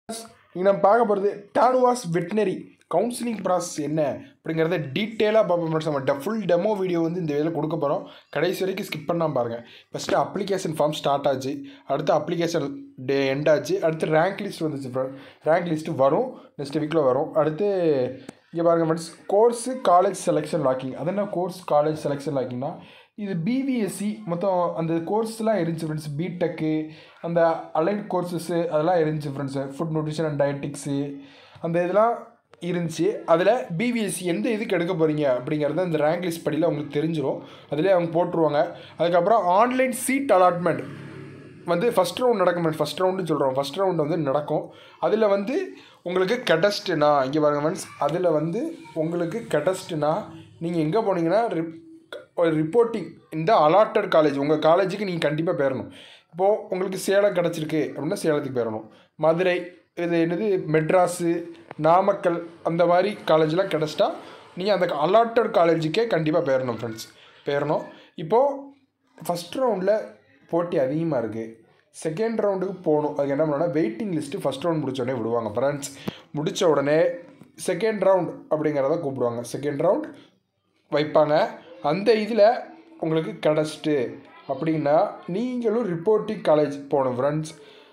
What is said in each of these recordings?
இங்கே நம்ம பார்க்க போகிறது டானுவாஸ் வெட்டினரி கவுன்சிலிங் ப்ராசஸ் என்ன அப்படிங்கிறத டீட்டெயிலாக பார்ப்போம் ஃப்ரெண்ட்ஸ் நம்ம ஃபுல் டெமோ வீடியோ வந்து இந்த இதில் கொடுக்க போகிறோம் கடைசி வரைக்கும் ஸ்கிப் பண்ணாமல் பாருங்கள் ஃபஸ்ட்டு அப்ளிகேஷன் ஃபார்ம் ஸ்டார்ட் ஆச்சு அடுத்து அப்ளிகேஷன் டே எண்ட் ஆச்சு அடுத்து ரேங்க் லிஸ்ட் வந்துச்சு ரேங்க் லிஸ்ட்டு வரும் நெக்ஸ்ட் வீக்கில் வரும் அடுத்து இங்கே பாருங்கள் friends course college selection locking அது என்ன கோர்ஸ் காலேஜ் செலெக்ஷன் லாக்கிங்னா இது பிபிஎஸ்சி மொத்தம் அந்த கோர்ஸ்லாம் இருந்துச்சு ஃப்ரெண்ட்ஸ் பிடெக்கு அந்த அலைட் கோர்சஸ்ஸு அதெல்லாம் இருந்துச்சு friends food nutrition and dietetics அந்த இதெல்லாம் இருந்துச்சு அதில் பிபிஎஸ்சி எந்த இதுக்கு எடுக்க போகிறீங்க அப்படிங்கிறத அந்த ரேங்க் லிஸ்ட் படியில் அவங்களுக்கு தெரிஞ்சிடும் அதிலே அவங்க போட்டுருவாங்க அதுக்கப்புறம் ஆன்லைன் சீட் அலாட்மெண்ட் வந்து ஃபஸ்ட் ரவுண்ட் நடக்கும் ஃபஸ்ட் ரவுண்டு சொல்கிறோம் ஃபஸ்ட் ரவுண்ட் வந்து நடக்கும் அதில் வந்து உங்களுக்கு கெட்டஸ்ட்டுனா இங்கே பாருங்க ஃப்ரெண்ட்ஸ் அதில் வந்து உங்களுக்கு கெட்டஸ்ட்டுனா நீங்கள் எங்கே போனீங்கன்னா ரிப் ஒரு ரிப்போர்ட்டிங் இந்த அலாட்டட் காலேஜ் உங்கள் காலேஜுக்கு நீங்கள் கண்டிப்பாக போயிடணும் இப்போது உங்களுக்கு சேலம் கிடச்சிருக்கு அப்படின்னா சேலத்துக்கு போயிடணும் மதுரை இது என்னது மெட்ராஸு நாமக்கல் அந்த மாதிரி காலேஜெலாம் கிடச்சிட்டா நீங்கள் அந்த அலாட்டட் காலேஜுக்கே கண்டிப்பாக போயிடணும் ஃப்ரெண்ட்ஸ் போயிடணும் இப்போது ஃபஸ்ட் ரவுண்டில் போட்டி அதிகமாக இருக்குது செகண்ட் ரவுண்டுக்கு போகணும் அதுக்கு என்ன பண்ணணும்னா வெயிட்டிங் லிஸ்ட்டு ஃபஸ்ட் ரவுண்ட் முடிச்ச உடனே விடுவாங்க ஃப்ரெண்ட்ஸ் முடித்த உடனே செகண்ட் ரவுண்ட் அப்படிங்கிறத கூப்பிடுவாங்க செகண்ட் ரவுண்ட் வைப்பாங்க அந்த இதில் உங்களுக்கு கிடச்சிட்டு அப்படின்னா நீங்களும் ரிப்போர்ட்டிங் காலேஜ் போகணும் ஃப்ரெண்ட்ஸ்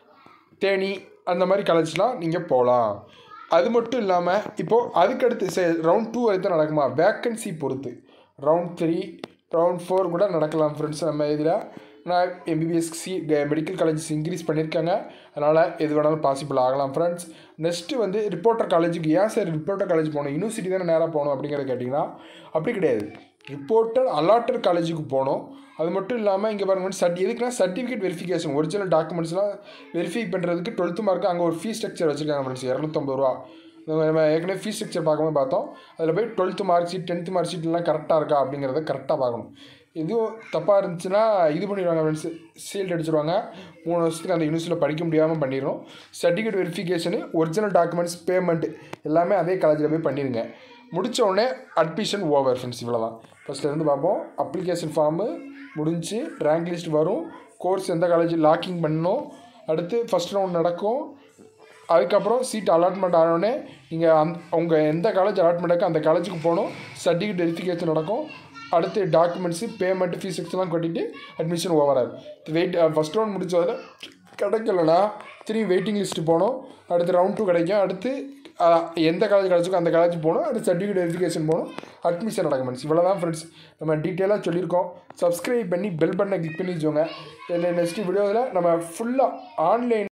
தேனி அந்த மாதிரி காலேஜ்லாம் நீங்கள் போகலாம் அது மட்டும் இல்லாமல் இப்போது அதுக்கடுத்து சே ரவுண்ட் டூ வரைக்கும் நடக்குமா வேக்கன்சி பொறுத்து ரவுண்ட் த்ரீ ரவுண்ட் ஃபோர் கூட நடக்கலாம் ஃப்ரெண்ட்ஸ் நம்ம இதில் நான் எம்பிபிஎஸ் சி மெடிக்கல் காலேஜஸ் இன்க்ரீஸ் பண்ணியிருக்காங்க அதனால் எது வேணாலும் பாசிபிள் ஆகலாம் ஃப்ரெண்ட்ஸ் நெக்ஸ்ட்டு வந்து ரிப்போர்ட்டர் காலேஜுக்கு ஏன் சார் ரிப்போர்ட்டர் காலேஜ் போகணும் யூனிவர்சிட்டி தானே நேராக போகணும் அப்படிங்கிறத கேட்டிங்கன்னா அப்படி கிடையாது ரிப்போர்ட்டர் அலாட்டட் காலேஜுக்கு போகணும் அது மட்டும் இல்லாமல் இங்கே பாருங்க சர்டி எதுக்குன்னா சர்டிஃபிகேட் வெரிஃபிகேஷன் ஒரிஜினல் டாக்குமெண்ட்ஸ்லாம் வெரிஃபை பண்ணுறதுக்கு டுவெல்த்து மார்க்கு அங்கே ஒரு ஃபீஸ் ஸ்ட்ரக்சர் வச்சுருக்காங்க ஃப்ரெண்ட்ஸ் இரநூத்தம்பது ரூபா நம்ம ஏற்கனவே ஃபீஸ் ஸ்ட்ரக்சர் பார்க்கும்போது பார்த்தோம் அதில் போய் twelfth mark sheet tenth mark ஷீட்லாம் கரெக்டாக இருக்கா அப்படிங்கிறத கரெக்டாக பார்க்கணும் எதுவும் தப்பாக இருந்துச்சுன்னா இது பண்ணிடுவாங்க ஃப்ரெண்ட்ஸ் சீல்ட் அடிச்சிடுவாங்க மூணு வருஷத்துக்கு அந்த யூனிவர்சிட்டியில் படிக்க முடியாமல் பண்ணிடும் certificate verification original documents payment எல்லாமே அதே காலேஜில் போய் பண்ணிடுங்க முடித்த உடனே அட்மிஷன் ஓவர் ஃப்ரெண்ட்ஸ் இவ்வளோ தான் ஃபஸ்ட்லேருந்து பார்ப்போம் அப்ளிகேஷன் ஃபார்மு முடிஞ்சு ரேங்க் லிஸ்ட் வரும் கோர்ஸ் எந்த காலேஜ் லாக்கிங் பண்ணணும் அடுத்து ஃபஸ்ட் ரவுண்ட் நடக்கும் அதுக்கப்புறம் சீட் அலாட்மெண்ட் ஆனோடனே நீங்கள் அந் உங்கள் எந்த காலேஜ் அலாட்மெண்ட் இருக்கோ அந்த காலேஜுக்கு போகணும் சர்டிஃபிகேட் வெரிஃபிகேஷன் நடக்கும் அடுத்து டாக்குமெண்ட்ஸு பேமெண்ட் ஃபீஸ் எக்ஸ்லாம் கட்டிட்டு அட்மிஷன் ஓவர் ஆகும் வெயிட் ஃபஸ்ட் ரவுண்ட் முடிச்சதில் கிடைக்கலனா திரும்பி வெயிட்டிங் லிஸ்ட்டு போகணும் அடுத்து ரவுண்ட் டூ கிடைக்கும் அடுத்து எந்த காலேஜ் கிடச்சிக்கோ அந்த காலேஜ் போகணும் அடுத்து சர்டிஃபிகேட் வெரிஃபிகேஷன் போகணும் அட்மிஷன் டாக்குமெண்ட்ஸ் இவ்வளோ தான் ஃப்ரெண்ட்ஸ் நம்ம டீட்டெயிலாக சொல்லியிருக்கோம் சப்ஸ்கிரைப் பண்ணி பெல் பட்டனை கிளிக் பண்ணி வச்சுக்கோங்க இதில் நெக்ஸ்ட் வீடியோவில் நம்ம ஃபுல்லாக ஆன்லைன்